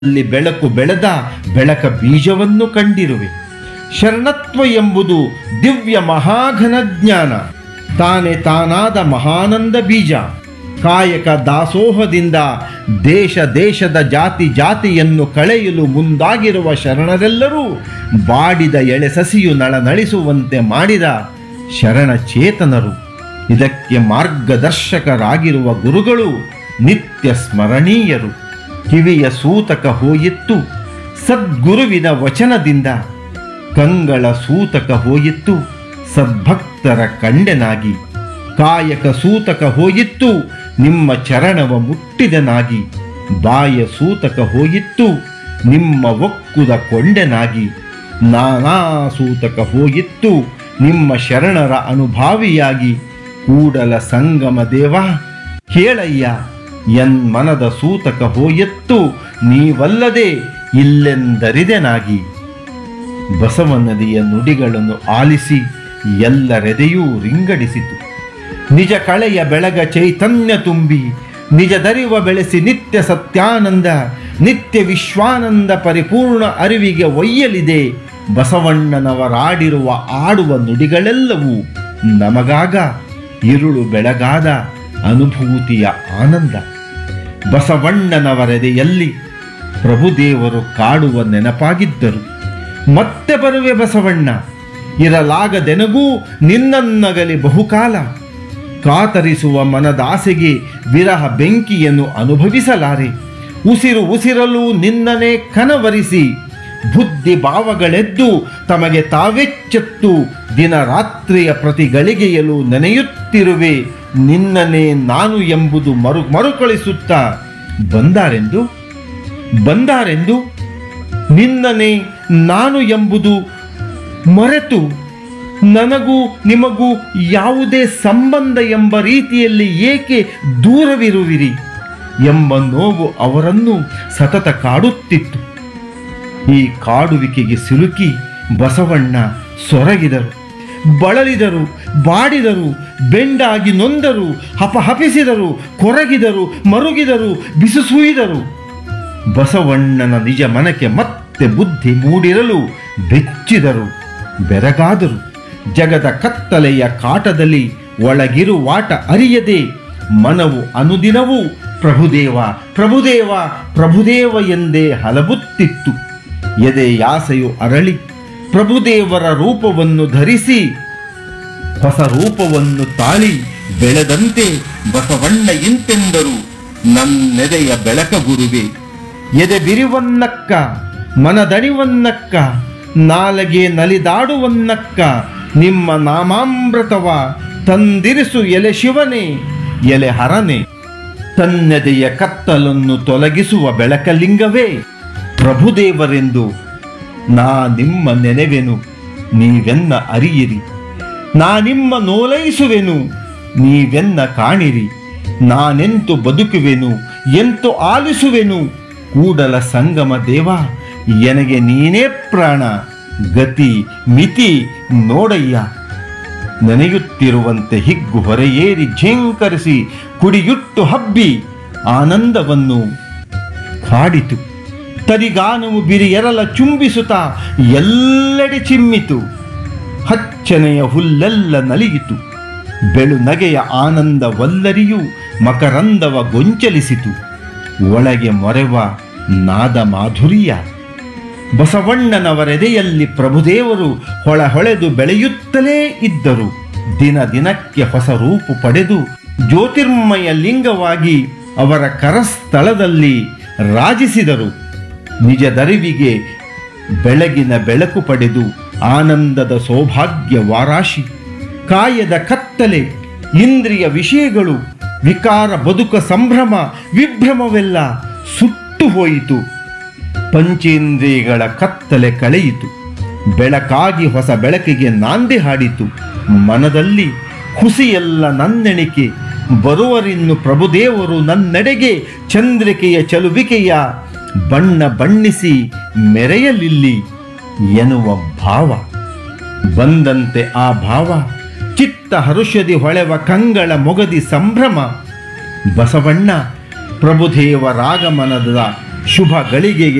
ಅಲ್ಲಿ ಬೆಳಕು ಬೆಳೆದ ಬೆಳಕ ಬೀಜವನ್ನು ಕಂಡಿರುವೆ ಶರಣತ್ವ ಎಂಬುದು ದಿವ್ಯ ಮಹಾಘನ ಜ್ಞಾನ ತಾನೇ ತಾನಾದ ಮಹಾನಂದ ಬೀಜ ಕಾಯಕ ದಾಸೋಹದಿಂದ ದೇಶ ದೇಶದ ಜಾತಿ ಜಾತಿಯನ್ನು ಕಳೆಯಲು ಮುಂದಾಗಿರುವ ಶರಣರೆಲ್ಲರೂ ಬಾಡಿದ ಎಳೆ ಸಸಿಯು ನಳನಳಿಸುವಂತೆ ಮಾಡಿದ ಶರಣ ಚೇತನರು ಇದಕ್ಕೆ ಮಾರ್ಗದರ್ಶಕರಾಗಿರುವ ಗುರುಗಳು ನಿತ್ಯ ಸ್ಮರಣೀಯರು ಕಿವಿಯ ಸೂತಕ ಹೋಯಿತ್ತು ಸದ್ಗುರುವಿನ ವಚನದಿಂದ ಕಂಗಳ ಸೂತಕ ಹೋಯಿತ್ತು ಸದ್ಭಕ್ತರ ಕಂಡೆನಾಗಿ ಕಾಯಕ ಸೂತಕ ಹೋಯಿತ್ತು ನಿಮ್ಮ ಚರಣವ ಮುಟ್ಟಿದನಾಗಿ ಬಾಯ ಸೂತಕ ಹೋಯಿತ್ತು ನಿಮ್ಮ ಒಕ್ಕುದ ಕೊಂಡೆನಾಗಿ ನಾನಾ ಸೂತಕ ಹೋಯಿತ್ತು ನಿಮ್ಮ ಶರಣರ ಅನುಭಾವಿಯಾಗಿ ಕೂಡಲ ಸಂಗಮ ದೇವ ಕೇಳಯ್ಯ ಎನ್ ಮನದ ಸೂತಕ ಹೋಯತ್ತು ನೀವಲ್ಲದೆ ಇಲ್ಲೆಂದರಿದೆನಾಗಿ ಬಸವನದಿಯ ನುಡಿಗಳನ್ನು ಆಲಿಸಿ ಎಲ್ಲರೆದೆಯೂ ರಿಂಗಡಿಸಿತು ನಿಜ ಕಳೆಯ ಬೆಳಗ ಚೈತನ್ಯ ತುಂಬಿ ನಿಜ ದರಿವ ಬೆಳೆಸಿ ನಿತ್ಯ ಸತ್ಯಾನಂದ ನಿತ್ಯ ವಿಶ್ವಾನಂದ ಪರಿಪೂರ್ಣ ಅರಿವಿಗೆ ಒಯ್ಯಲಿದೆ ಬಸವಣ್ಣನವರಾಡಿರುವ ಆಡುವ ನುಡಿಗಳೆಲ್ಲವೂ ನಮಗಾಗ ಇರುಳು ಬೆಳಗಾದ ಅನುಭೂತಿಯ ಆನಂದ ಬಸವಣ್ಣನವರೆದೆಯಲ್ಲಿ ಪ್ರಭುದೇವರು ಕಾಡುವ ನೆನಪಾಗಿದ್ದರು ಮತ್ತೆ ಬರುವೆ ಬಸವಣ್ಣ ಇರಲಾಗದೆನಗೂ ನಿನ್ನನ್ನಗಲಿ ಬಹುಕಾಲ ಕಾತರಿಸುವ ಮನದಾಸೆಗೆ ವಿರಹ ಬೆಂಕಿಯನ್ನು ಅನುಭವಿಸಲಾರೆ ಉಸಿರು ಉಸಿರಲು ನಿನ್ನನೇ ಕನವರಿಸಿ ಬುದ್ಧಿ ಭಾವಗಳೆದ್ದು ತಮಗೆ ತಾವೆಚ್ಚೆತ್ತು ದಿನ ರಾತ್ರಿಯ ಪ್ರತಿ ಗಳಿಗೆಯಲು ನೆನೆಯುತ್ತಿರುವೆ ನಿನ್ನನೇ ನಾನು ಎಂಬುದು ಮರು ಮರುಕಳಿಸುತ್ತಾ ಬಂದಾರೆಂದು ಬಂದಾರೆಂದು ನಿನ್ನನೇ ನಾನು ಎಂಬುದು ಮರೆತು ನನಗೂ ನಿಮಗೂ ಯಾವುದೇ ಸಂಬಂಧ ಎಂಬ ರೀತಿಯಲ್ಲಿ ಏಕೆ ದೂರವಿರುವಿರಿ ಎಂಬ ನೋವು ಅವರನ್ನು ಸತತ ಕಾಡುತ್ತಿತ್ತು ಈ ಕಾಡುವಿಕೆಗೆ ಸಿಲುಕಿ ಬಸವಣ್ಣ ಸೊರಗಿದರು ಬಳಲಿದರು ಬಾಡಿದರು ಬೆಂಡಾಗಿ ನೊಂದರು ಹಪಹಪಿಸಿದರು ಕೊರಗಿದರು ಮರುಗಿದರು ಬಿಸುಸುಯಿದರು ಬಸವಣ್ಣನ ನಿಜ ಮನಕ್ಕೆ ಮತ್ತೆ ಬುದ್ಧಿ ಮೂಡಿರಲು ಬೆಚ್ಚಿದರು ಬೆರಗಾದರು ಜಗದ ಕತ್ತಲೆಯ ಕಾಟದಲ್ಲಿ ಒಳಗಿರುವಾಟ ಅರಿಯದೆ ಮನವು ಅನುದಿನವೂ ಪ್ರಭುದೇವ ಪ್ರಭುದೇವ ಪ್ರಭುದೇವ ಎಂದೇ ಹಲಬುತ್ತಿತ್ತು ಎದೆ ಯಾಸೆಯು ಅರಳಿ ಪ್ರಭುದೇವರ ರೂಪವನ್ನು ಧರಿಸಿ ಹೊಸ ರೂಪವನ್ನು ತಾಳಿ ಬೆಳೆದಂತೆ ಬಸವಣ್ಣ ಇಂತೆಂದರು ನನ್ನೆದೆಯ ಬೆಳಕ ಗುರುವೆ ಎದೆ ಬಿರಿವನ್ನಕ್ಕ ಮನದಣಿವನ್ನಕ್ಕ ನಾಲಗೆ ನಲಿದಾಡುವನ್ನಕ್ಕ ನಿಮ್ಮ ನಾಮಾಮೃತವ ತಂದಿರಿಸು ಎಲೆ ಶಿವನೇ ಎಲೆ ಹರನೆ ತನ್ನೆದೆಯ ಕತ್ತಲನ್ನು ತೊಲಗಿಸುವ ಬೆಳಕಲಿಂಗವೇ ಪ್ರಭುದೇವರೆಂದು ನಾ ನಿಮ್ಮ ನೆನೆವೆನು ನೀವೆನ್ನ ಅರಿಯಿರಿ ನಾ ನಿಮ್ಮ ನೋಲೈಸುವೆನು ನೀವೆನ್ನ ಕಾಣಿರಿ ನಾನೆಂತು ಬದುಕುವೆನು ಎಂತು ಆಲಿಸುವೆನು ಕೂಡಲ ಸಂಗಮ ದೇವ ಎನಗೆ ನೀನೇ ಪ್ರಾಣ ಗತಿ ಮಿತಿ ನೋಡಯ್ಯ ನೆನೆಯುತ್ತಿರುವಂತೆ ಹಿಗ್ಗು ಹೊರೆಯೇರಿ ಝೇಂಕರಿಸಿ ಕುಡಿಯುಟ್ಟು ಹಬ್ಬಿ ಆನಂದವನ್ನು ಕಾಡಿತು ತರಿಗಾನವು ಬಿರಿಯರಲ ಚುಂಬಿಸುತ್ತಾ ಎಲ್ಲೆಡೆ ಚಿಮ್ಮಿತು ಹಚ್ಚನೆಯ ಹುಲ್ಲೆಲ್ಲ ನಲಿಯಿತು ಬೆಳು ನಗೆಯ ಆನಂದ ವಲ್ಲರಿಯು ಮಕರಂದವ ಗೊಂಚಲಿಸಿತು ಒಳಗೆ ಮೊರೆವ ನಾದ ಮಾಧುರ್ಯ ಬಸವಣ್ಣನವರೆದೆಯಲ್ಲಿ ಪ್ರಭುದೇವರು ಹೊಳ ಹೊಳೆದು ಬೆಳೆಯುತ್ತಲೇ ಇದ್ದರು ದಿನ ದಿನಕ್ಕೆ ಹೊಸ ರೂಪು ಪಡೆದು ಜ್ಯೋತಿರ್ಮಯ ಲಿಂಗವಾಗಿ ಅವರ ಕರಸ್ಥಳದಲ್ಲಿ ರಾಜಿಸಿದರು ನಿಜದರಿವಿಗೆ ಬೆಳಗಿನ ಬೆಳಕು ಪಡೆದು ಆನಂದದ ಸೌಭಾಗ್ಯ ವಾರಾಶಿ ಕಾಯದ ಕತ್ತಲೆ ಇಂದ್ರಿಯ ವಿಷಯಗಳು ವಿಕಾರ ಬದುಕ ಸಂಭ್ರಮ ವಿಭ್ರಮವೆಲ್ಲ ಸುಟ್ಟು ಹೋಯಿತು ಪಂಚೇಂದ್ರಿಯಗಳ ಕತ್ತಲೆ ಕಳೆಯಿತು ಬೆಳಕಾಗಿ ಹೊಸ ಬೆಳಕಿಗೆ ನಾಂದಿ ಹಾಡಿತು ಮನದಲ್ಲಿ ಹುಸಿಯೆಲ್ಲ ನನ್ನೆಣಿಕೆ ಬರುವರಿನ್ನು ಪ್ರಭುದೇವರು ನನ್ನೆಡೆಗೆ ಚಂದ್ರಿಕೆಯ ಚಲುವಿಕೆಯ ಬಣ್ಣ ಬಣ್ಣಿಸಿ ಮೆರೆಯಲಿಲ್ಲಿ ಎನ್ನುವ ಭಾವ ಬಂದಂತೆ ಆ ಭಾವ ಚಿತ್ತ ಹರುಷದಿ ಹೊಳೆವ ಕಂಗಳ ಮೊಗದಿ ಸಂಭ್ರಮ ಬಸವಣ್ಣ ಪ್ರಭುದೇವರಾಗಮನದ ಶುಭ ಗಳಿಗೆಗೆ